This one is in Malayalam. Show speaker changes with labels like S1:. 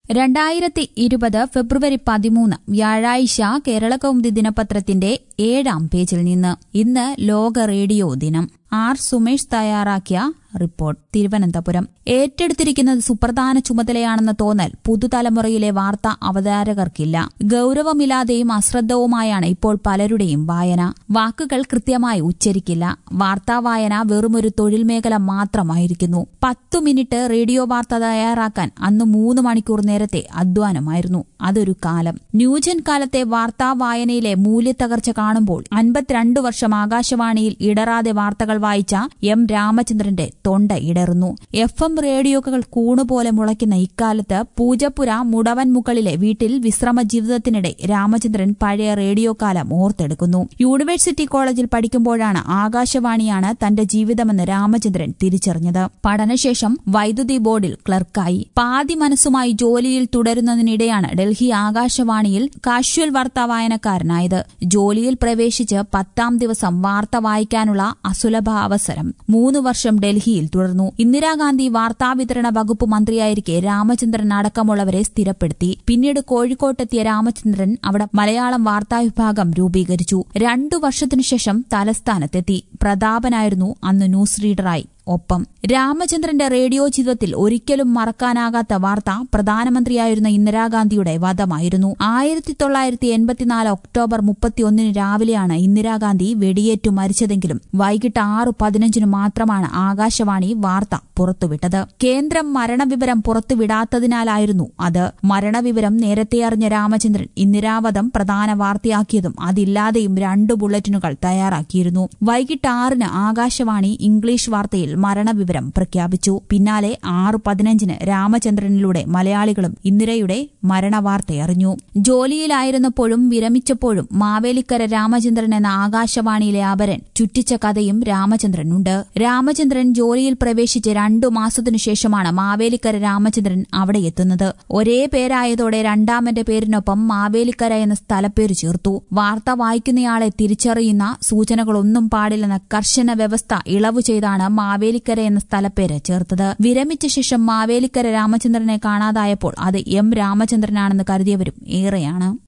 S1: രണ്ടായിരത്തി ഇരുപത് ഫെബ്രുവരി പതിമൂന്ന് വ്യാഴാഴ്ച കേരളകൗമുദി ദിനപത്രത്തിന്റെ ഏഴാം പേജിൽ നിന്ന് ഇന്ന് ലോക റേഡിയോ ദിനം ആർ സുമേഷ് തയ്യാറാക്കിയ റിപ്പോർട്ട് തിരുവനന്തപുരം ഏറ്റെടുത്തിരിക്കുന്നത് സുപ്രധാന ചുമതലയാണെന്ന തോന്നൽ പുതുതലമുറയിലെ വാർത്താ അവതാരകർക്കില്ല ഗൌരവമില്ലാതെയും അശ്രദ്ധവുമായാണ് ഇപ്പോൾ പലരുടെയും വായന വാക്കുകൾ കൃത്യമായി ഉച്ചരിക്കില്ല വാർത്താ വായന വെറുമൊരു തൊഴിൽ മേഖല മാത്രമായിരിക്കുന്നു പത്തു മിനിറ്റ് റേഡിയോ വാർത്ത തയ്യാറാക്കാൻ അന്ന് മൂന്ന് മണിക്കൂർ നേരത്തെ അധ്വാനമായിരുന്നു അതൊരു കാലം ന്യൂജൻ കാലത്തെ വാർത്താ വായനയിലെ മൂല്യത്തകർച്ച കാണുമ്പോൾ അൻപത്തിരണ്ട് വർഷം ആകാശവാണിയിൽ ഇടറാതെ വാർത്തകൾ വായിച്ച എം രാമചന്ദ്രന്റെ തൊണ്ട ഇടറുന്നു എഫ് എം റേഡിയോകൾ കൂണുപോലെ മുളയ്ക്കുന്ന ഇക്കാലത്ത് പൂജപ്പുര മുടവൻ മുകളിലെ വീട്ടിൽ വിശ്രമ ജീവിതത്തിനിടെ രാമചന്ദ്രൻ പഴയ റേഡിയോ കാലം ഓർത്തെടുക്കുന്നു യൂണിവേഴ്സിറ്റി കോളേജിൽ പഠിക്കുമ്പോഴാണ് ആകാശവാണിയാണ് തന്റെ ജീവിതമെന്ന് രാമചന്ദ്രൻ തിരിച്ചറിഞ്ഞത് പഠനശേഷം വൈദ്യുതി ബോർഡിൽ ക്ലർക്കായി പാതി മനസ്സുമായി ജോലിയിൽ തുടരുന്നതിനിടെയാണ് ഡൽഹി ആകാശവാണിയിൽ കാഷ്വൽ വാർത്താ വായനക്കാരനായത് ജോലിയിൽ പ്രവേശിച്ച് പത്താം ദിവസം വാർത്ത വായിക്കാനുള്ള അസുലഭ അവസരം മൂന്ന് വർഷം ഡൽഹിയിൽ തുടർന്നു ഇന്ദിരാഗാന്ധി വാർത്താവിതരണ വകുപ്പ് മന്ത്രിയായിരിക്കെ രാമചന്ദ്രൻ അടക്കമുള്ളവരെ സ്ഥിരപ്പെടുത്തി പിന്നീട് കോഴിക്കോട്ടെത്തിയ രാമചന്ദ്രൻ അവിടെ മലയാളം വാർത്താ വിഭാഗം രൂപീകരിച്ചു രണ്ടു വർഷത്തിനു ശേഷം തലസ്ഥാനത്തെത്തി പ്രതാപനായിരുന്നു അന്ന് ന്യൂസ് റീഡറായി ഒപ്പം രാമചന്ദ്രന്റെ റേഡിയോ ജീവിതത്തിൽ ഒരിക്കലും മറക്കാനാകാത്ത വാർത്ത പ്രധാനമന്ത്രിയായിരുന്ന ഇന്ദിരാഗാന്ധിയുടെ വധമായിരുന്നു ആയിരത്തി തൊള്ളായിരത്തി എൺപത്തിനാല് ഒക്ടോബർ മുപ്പത്തിയൊന്നിന് രാവിലെയാണ് ഇന്ദിരാഗാന്ധി വെടിയേറ്റു മരിച്ചതെങ്കിലും വൈകിട്ട് ആറ് പതിനഞ്ചിന് മാത്രമാണ് ആകാശവാണി വാർത്ത പുറത്തുവിട്ടത് കേന്ദ്രം മരണവിവരം പുറത്തുവിടാത്തതിനാലായിരുന്നു അത് മരണവിവരം നേരത്തെ അറിഞ്ഞ രാമചന്ദ്രൻ ഇന്ദിരാവധം പ്രധാന വാർത്തയാക്കിയതും അതില്ലാതെയും രണ്ട് ബുള്ളറ്റിനുകൾ തയ്യാറാക്കിയിരുന്നു വൈകിട്ട് ആറിന് ആകാശവാണി ഇംഗ്ലീഷ് വാർത്തയിൽ മരണവിവരം പ്രഖ്യാപിച്ചു പിന്നാലെ ആറ് പതിനഞ്ചിന് രാമചന്ദ്രനിലൂടെ മലയാളികളും ഇന്ദിരയുടെ മരണവാർത്തയറിഞ്ഞു ജോലിയിലായിരുന്നപ്പോഴും വിരമിച്ചപ്പോഴും മാവേലിക്കര രാമചന്ദ്രൻ എന്ന ആകാശവാണിയിലെ അപരൻ ചുറ്റിച്ച കഥയും രാമചന്ദ്രനുണ്ട് രാമചന്ദ്രൻ ജോലിയിൽ പ്രവേശിച്ച് രണ്ടു മാസത്തിനു ശേഷമാണ് മാവേലിക്കര രാമചന്ദ്രൻ അവിടെ എത്തുന്നത് ഒരേ പേരായതോടെ രണ്ടാമന്റെ പേരിനൊപ്പം മാവേലിക്കര എന്ന സ്ഥലപ്പേര് ചേർത്തു വാർത്ത വായിക്കുന്നയാളെ തിരിച്ചറിയുന്ന സൂചനകളൊന്നും പാടില്ലെന്ന കർശന വ്യവസ്ഥ ഇളവ് ചെയ്താണ് മാവേലിക്കര എന്ന സ്ഥലപ്പേര് ചേർത്തത് വിരമിച്ച ശേഷം മാവേലിക്കര രാമചന്ദ്രനെ കാണാതായപ്പോൾ അത് എം രാമചന്ദ്രനാണെന്ന് കരുതിയവരും ഏറെയാണ്